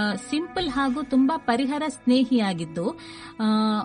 simple ಹಾಗೂ ತುಂಬಾ ಪರಿಹಾರ ಸ್ನೇಹಿಯಾಗಿದ್ದು ಆ,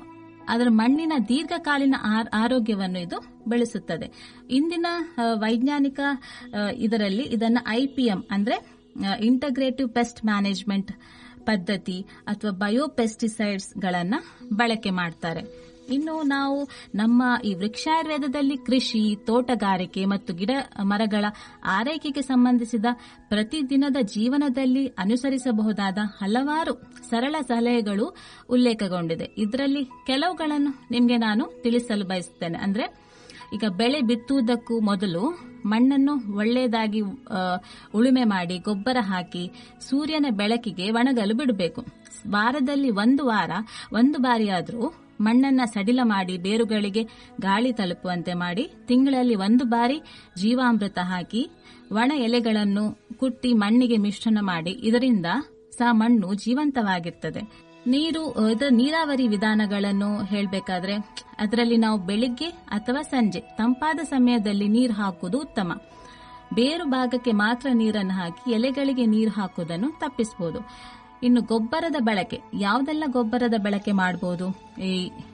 ಅದರ ಮಣ್ಣಿನ ದೀರ್ಘಕಾಲೀನ ಆ- ಆರೋಗ್ಯವನ್ನು ಇದು ಬೆಳೆಸುತ್ತದೆ ಇಂದಿನ ಆ, ವೈಜ್ಞಾನಿಕ ಆ, ಇದರಲ್ಲಿ ಇದನ್ನು ಐಪಿಎಂ ಅಂದ್ರೆ ಇಂಟಗ್ರೇಟಿವ್ ಪೆಸ್ಟ್ ಮ್ಯಾನೇಜ್ಮೆಂಟ್ ಪದ್ಧತಿ ಅಥವಾ ಬಯೋಪೆಸ್ಟಿಸೈಡ್ಸ್ ಗಳನ್ನ ಬಳಕೆ ಮಾಡ್ತಾರೆ ಇನ್ನು ನಾವು ನಮ್ಮ ಈ ವೃಕ್ಷಾಯುರ್ವೇದದಲ್ಲಿ ಕೃಷಿ ತೋಟಗಾರಿಕೆ ಮತ್ತು ಗಿಡ ಮರಗಳ ಆರೈಕೆಗೆ ಸಂಬಂಧಿಸಿದ ಪ್ರತಿದಿನದ ಜೀವನದಲ್ಲಿ ಅನುಸರಿಸಬಹುದಾದ ಹಲವಾರು ಸರಳ ಸಲಹೆಗಳು ಉಲ್ಲೇಖಗೊಂಡಿದೆ ಇದರಲ್ಲಿ ಕೆಲವುಗಳನ್ನು ನಿಮಗೆ ನಾನು ತಿಳಿಸಲು ಬಯಸುತ್ತೇನೆ ಅಂದ್ರೆ ಈಗ ಬೆಳೆ ಬಿತ್ತುವುದಕ್ಕೂ ಮೊದಲು ಮಣ್ಣನ್ನು ಒಳ್ಳೆಯದಾಗಿ ಆ, ಉಳುಮೆ ಮಾಡಿ ಗೊಬ್ಬರ ಹಾಕಿ ಸೂರ್ಯನ ಬೆಳಕಿಗೆ ಒಣಗಲು ಬಿಡಬೇಕು ವಾರದಲ್ಲಿ ಒಂದು ವಾರ ಒಂದು ಬಾರಿಯಾದರೂ ಮಣ್ಣನ್ನ ಸಡಿಲ ಮಾಡಿ ಬೇರುಗಳಿಗೆ ಗಾಳಿ ತಲುಪುವಂತೆ ಮಾಡಿ ತಿಂಗಳಲ್ಲಿ ಒಂದು ಬಾರಿ ಜೀವಾಮೃತ ಹಾಕಿ ಒಣ ಎಲೆಗಳನ್ನು ಕುಟ್ಟಿ ಮಣ್ಣಿಗೆ ಮಿಶ್ರಣ ಮಾಡಿ ಇದರಿಂದ ಸಹ ಮಣ್ಣು ಜೀವಂತವಾಗಿರ್ತದೆ ನೀರು ಇದರ ನೀರಾವರಿ ವಿಧಾನಗಳನ್ನು ಹೇಳಬೇಕಾದ್ರೆ ಅದರಲ್ಲಿ ನಾವು ಬೆಳಿಗ್ಗೆ ಅಥವಾ ಸಂಜೆ ತಂಪಾದ ಸಮಯದಲ್ಲಿ ನೀರು ಹಾಕುವುದು ಉತ್ತಮ ಬೇರು ಭಾಗಕ್ಕೆ ಮಾತ್ರ ನೀರನ್ನು ಹಾಕಿ ಎಲೆಗಳಿಗೆ ನೀರು ಹಾಕುವುದನ್ನು ತಪ್ಪಿಸಬಹುದು ಇನ್ನು ಗೊಬ್ಬರದ ಬಳಕೆ ಯಾವುದೆಲ್ಲ ಗೊಬ್ಬರದ ಬಳಕೆ ಮಾಡಬಹುದು ಈ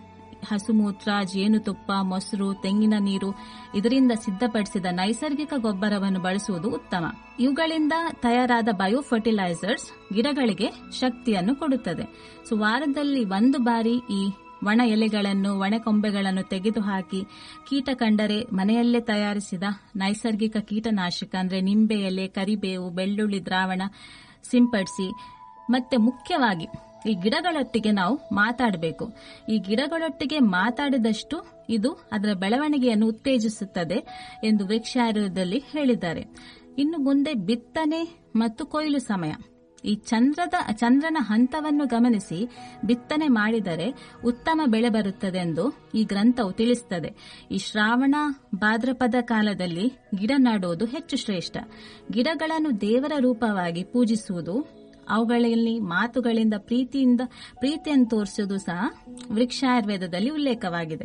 ಹಸುಮೂತ್ರ ಜೇನುತುಪ್ಪ ಮೊಸರು ತೆಂಗಿನ ನೀರು ಇದರಿಂದ ಸಿದ್ಧಪಡಿಸಿದ ನೈಸರ್ಗಿಕ ಗೊಬ್ಬರವನ್ನು ಬಳಸುವುದು ಉತ್ತಮ ಇವುಗಳಿಂದ ತಯಾರಾದ ಬಯೋ ಫರ್ಟಿಲೈಸರ್ಸ್ ಗಿಡಗಳಿಗೆ ಶಕ್ತಿಯನ್ನು ಕೊಡುತ್ತದೆ ಸೊ ವಾರದಲ್ಲಿ ಒಂದು ಬಾರಿ ಈ ಒಣ ಎಲೆಗಳನ್ನು ಒಣ ಕೊಂಬೆಗಳನ್ನು ತೆಗೆದುಹಾಕಿ ಕೀಟ ಕಂಡರೆ ಮನೆಯಲ್ಲೇ ತಯಾರಿಸಿದ ನೈಸರ್ಗಿಕ ಕೀಟನಾಶಕ ಅಂದ್ರೆ ನಿಂಬೆ ಎಲೆ ಕರಿಬೇವು ಬೆಳ್ಳುಳ್ಳಿ ದ್ರಾವಣ ಸಿಂಪಡಿಸಿ ಮತ್ತೆ ಮುಖ್ಯವಾಗಿ ಈ ಗಿಡಗಳೊಟ್ಟಿಗೆ ನಾವು ಮಾತಾಡಬೇಕು ಈ ಗಿಡಗಳೊಟ್ಟಿಗೆ ಮಾತಾಡಿದಷ್ಟು ಇದು ಅದರ ಬೆಳವಣಿಗೆಯನ್ನು ಉತ್ತೇಜಿಸುತ್ತದೆ ಎಂದು ವೃಕ್ಷಾಯುರ್ವೇದದಲ್ಲಿ ಹೇಳಿದ್ದಾರೆ ಇನ್ನು ಮುಂದೆ ಬಿತ್ತನೆ ಮತ್ತು ಕೊಯ್ಲು ಸಮಯ ಈ ಚಂದ್ರದ ಚಂದ್ರನ ಹಂತವನ್ನು ಗಮನಿಸಿ ಬಿತ್ತನೆ ಮಾಡಿದರೆ ಉತ್ತಮ ಬೆಳೆ ಬರುತ್ತದೆ ಎಂದು ಈ ಗ್ರಂಥವು ತಿಳಿಸುತ್ತದೆ ಈ ಶ್ರಾವಣ ಭಾದ್ರಪದ ಕಾಲದಲ್ಲಿ ಗಿಡ ನೆಡುವುದು ಹೆಚ್ಚು ಶ್ರೇಷ್ಠ ಗಿಡಗಳನ್ನು ದೇವರ ರೂಪವಾಗಿ ಪೂಜಿಸುವುದು ಅವುಗಳಲ್ಲಿ ಮಾತುಗಳಿಂದ ಪ್ರೀತಿಯಿಂದ ಪ್ರೀತಿಯನ್ನು ತೋರಿಸುವುದು ಸಹ ವೃಕ್ಷಾಯುರ್ವೇದದಲ್ಲಿ ಉಲ್ಲೇಖವಾಗಿದೆ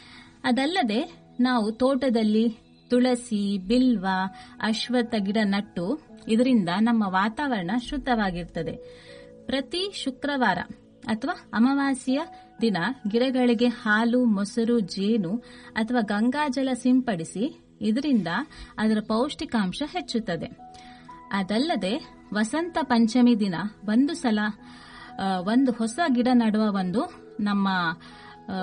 ಅದಲ್ಲದೆ ನಾವು ತೋಟದಲ್ಲಿ ತುಳಸಿ ಬಿಲ್ವ ಅಶ್ವತ್ಥ ಗಿಡ ನಟ್ಟು ಇದರಿಂದ ನಮ್ಮ ವಾತಾವರಣ ಶುದ್ಧವಾಗಿರ್ತದೆ ಪ್ರತಿ ಶುಕ್ರವಾರ ಅಥವಾ ಅಮಾವಾಸ್ಯೆಯ ದಿನ ಗಿಡಗಳಿಗೆ ಹಾಲು ಮೊಸರು ಜೇನು ಅಥವಾ ಗಂಗಾಜಲ ಸಿಂಪಡಿಸಿ ಇದರಿಂದ ಅದರ ಪೌಷ್ಟಿಕಾಂಶ ಹೆಚ್ಚುತ್ತದೆ ಅದಲ್ಲದೆ ವಸಂತ ಪಂಚಮಿ ದಿನ ಒಂದು ಸಲ ಆ, ಒಂದು ಹೊಸ ಗಿಡ ನಡುವ ಒಂದು ನಮ್ಮ ಆ,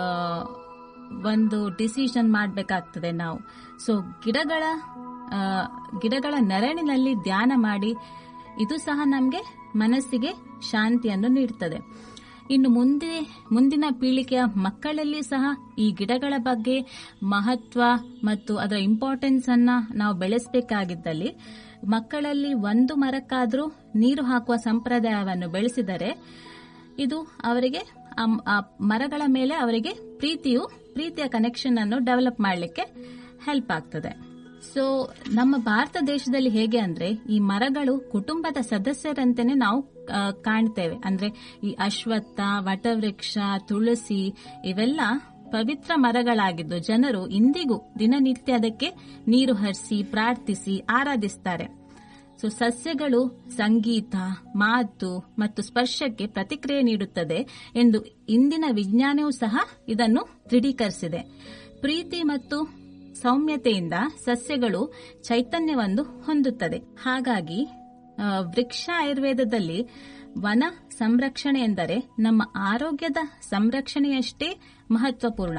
ಒಂದು ಡಿಸಿಷನ್ ಮಾಡಬೇಕಾಗ್ತದೆ ನಾವು ಸೊ ಗಿಡಗಳ ಆ, ಗಿಡಗಳ ನೆರಳಿನಲ್ಲಿ ಧ್ಯಾನ ಮಾಡಿ ಇದು ಸಹ ನಮಗೆ ಮನಸ್ಸಿಗೆ ಶಾಂತಿಯನ್ನು ನೀಡುತ್ತದೆ ಇನ್ನು ಮುಂದೆ ಮುಂದಿನ ಪೀಳಿಗೆಯ ಮಕ್ಕಳಲ್ಲಿ ಸಹ ಈ ಗಿಡಗಳ ಬಗ್ಗೆ ಮಹತ್ವ ಮತ್ತು ಅದರ ಇಂಪಾರ್ಟೆನ್ಸ್ ಅನ್ನ ನಾವು ಬೆಳೆಸಬೇಕಾಗಿದ್ದಲ್ಲಿ ಮಕ್ಕಳಲ್ಲಿ ಒಂದು ಮರಕ್ಕಾದರೂ ನೀರು ಹಾಕುವ ಸಂಪ್ರದಾಯವನ್ನು ಬೆಳೆಸಿದರೆ ಇದು ಅವರಿಗೆ ಆ ಮ್- ಆ ಮರಗಳ ಮೇಲೆ ಅವರಿಗೆ ಪ್ರೀತಿಯು ಪ್ರೀತಿಯ ಕನೆಕ್ಷನ್ ಅನ್ನು ಡೆವಲಪ್ ಮಾಡಲಿಕ್ಕೆ ಹೆಲ್ಪ್ ಆಗ್ತದೆ ಸೊ ನಮ್ಮ ಭಾರತ ದೇಶದಲ್ಲಿ ಹೇಗೆ ಅಂದ್ರೆ ಈ ಮರಗಳು ಕುಟುಂಬದ ಸದಸ್ಯರಂತೆನೆ ನಾವು ಆ, ಕಾಣ್ತೇವೆ ಅಂದ್ರೆ ಈ ಅಶ್ವತ್ಥ ವಟವೃಕ್ಷ ತುಳಸಿ ಇವೆಲ್ಲ ಪವಿತ್ರ ಮರಗಳಾಗಿದ್ದು ಜನರು ಇಂದಿಗೂ ದಿನನಿತ್ಯ ಅದಕ್ಕೆ ನೀರು ಹರಿಸಿ ಪ್ರಾರ್ಥಿಸಿ ಆರಾಧಿಸ್ತಾರೆ ಸೊ ಸಸ್ಯಗಳು ಸಂಗೀತ ಮಾತು ಮತ್ತು ಸ್ಪರ್ಶಕ್ಕೆ ಪ್ರತಿಕ್ರಿಯೆ ನೀಡುತ್ತದೆ ಎಂದು ಇಂದಿನ ವಿಜ್ಞಾನವೂ ಸಹ ಇದನ್ನು ದೃಢೀಕರಿಸಿದೆ ಪ್ರೀತಿ ಮತ್ತು ಸೌಮ್ಯತೆಯಿಂದ ಸಸ್ಯಗಳು ಚೈತನ್ಯವನ್ನು ಹೊಂದುತ್ತದೆ ಹಾಗಾಗಿ ಆ, ವೃಕ್ಷ ಆಯುರ್ವೇದದಲ್ಲಿ ವನ ಸಂರಕ್ಷಣೆ ಎಂದರೆ ನಮ್ಮ ಆರೋಗ್ಯದ ಸಂರಕ್ಷಣೆಯಷ್ಟೇ ಮಹತ್ವಪೂರ್ಣ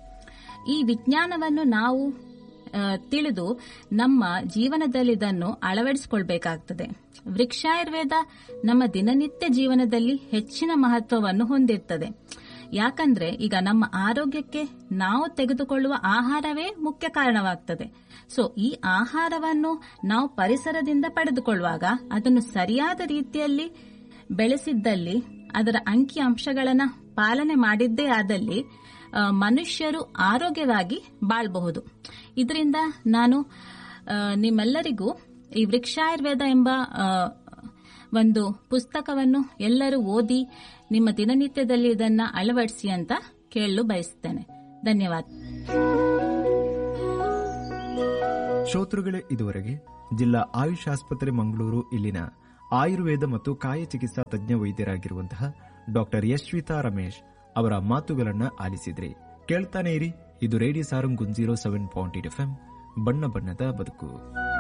ಈ ವಿಜ್ಞಾನವನ್ನು ನಾವು ಆ, ತಿಳಿದು ನಮ್ಮ ಜೀವನದಲ್ಲಿ ಇದನ್ನು ಅಳವಡಿಸಿಕೊಳ್ಬೇಕಾಗ್ತದೆ ವೃಕ್ಷಾಯುರ್ವೇದ ನಮ್ಮ ದಿನನಿತ್ಯ ಜೀವನದಲ್ಲಿ ಹೆಚ್ಚಿನ ಮಹತ್ವವನ್ನು ಹೊಂದಿರ್ತದೆ ಯಾಕಂದ್ರೆ ಈಗ ನಮ್ಮ ಆರೋಗ್ಯಕ್ಕೆ ನಾವು ತೆಗೆದುಕೊಳ್ಳುವ ಆಹಾರವೇ ಮುಖ್ಯ ಕಾರಣವಾಗ್ತದೆ ಸೊ ಈ ಆಹಾರವನ್ನು ನಾವು ಪರಿಸರದಿಂದ ಪಡೆದುಕೊಳ್ಳುವಾಗ ಅದನ್ನು ಸರಿಯಾದ ರೀತಿಯಲ್ಲಿ ಬೆಳೆಸಿದ್ದಲ್ಲಿ ಅದರ ಅಂಕಿ ಅಂಶಗಳನ್ನ ಪಾಲನೆ ಮಾಡಿದ್ದೇ ಆದಲ್ಲಿ ಆ, ಮನುಷ್ಯರು ಆರೋಗ್ಯವಾಗಿ ಬಾಳಬಹುದು ಇದರಿಂದ ನಾನು ಆ, ನಿಮ್ಮೆಲ್ಲರಿಗೂ ಈ ವೃಕ್ಷಾಯುರ್ವೇದ ಎಂಬ ಆ, ಒಂದು ಪುಸ್ತಕವನ್ನು ಎಲ್ಲರೂ ಓದಿ ನಿಮ್ಮ ದಿನನಿತ್ಯದಲ್ಲಿ ಇದನ್ನ ಅಳವಡಿಸಿ ಅಂತ ಕೇಳಲು ಬಯಸುತ್ತೇನೆ ಧನ್ಯವಾದ ಶ್ರೋತೃಗಳೇ ಇದುವರೆಗೆ ಜಿಲ್ಲಾ ಆಯುಷ್ ಆಸ್ಪತ್ರೆ ಮಂಗಳೂರು ಇಲ್ಲಿನ ಆಯುರ್ವೇದ ಮತ್ತು ಕಾಯ ಚಿಕಿತ್ಸಾ ತಜ್ಞ ವೈದ್ಯರಾಗಿರುವಂತಹ ಡಾಕ್ಟರ್ ಯಶ್ವಿತಾ ರಮೇಶ್ ಅವರ ಮಾತುಗಳನ್ನ ಆಲಿಸಿದ್ರಿ ಕೇಳ್ತಾನೆ ಇರಿ ಇದು radio Sarang zero seven point eight F ಬಣ್ಣ ಬಣ್ಣದ ಬದುಕು